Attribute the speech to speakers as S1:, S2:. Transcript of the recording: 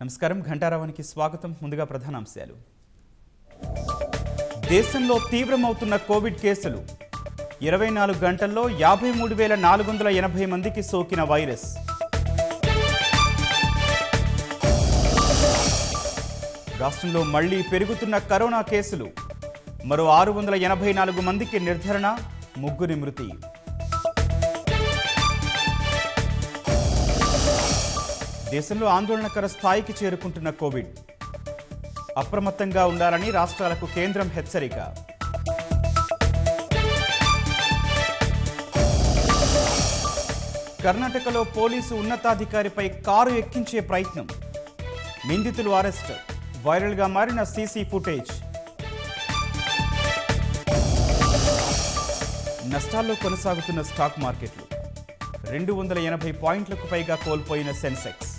S1: నమస్కారం ఘంటారావానికి స్వాగతం ముందుగా ప్రధానాంశాలు దేశంలో తీవ్రమవుతున్న కోవిడ్ కేసులు ఇరవై నాలుగు గంటల్లో యాభై మూడు వేల నాలుగు వందల ఎనభై మందికి సోకిన వైరస్ రాష్ట్రంలో మళ్లీ పెరుగుతున్న కరోనా కేసులు మరో ఆరు వందల ఎనభై నాలుగు మందికి నిర్ధారణ ముగ్గురి మృతి దేశంలో ఆందోళనకర స్థాయికి చేరుకుంటున్న కోవిడ్ అప్రమత్తంగా ఉండాలని రాష్ట్రాలకు కేంద్రం హెచ్చరిక కర్ణాటకలో పోలీసు ఉన్నతాధికారిపై కారు ఎక్కించే ప్రయత్నం నిందితులు అరెస్ట్ వైరల్గా మారిన సీసీ ఫుటేజ్ నష్టాల్లో కొనసాగుతున్న స్టాక్ మార్కెట్లు రెండు వందల ఎనభై పాయింట్లకు పైగా కోల్పోయిన సెన్సెక్స్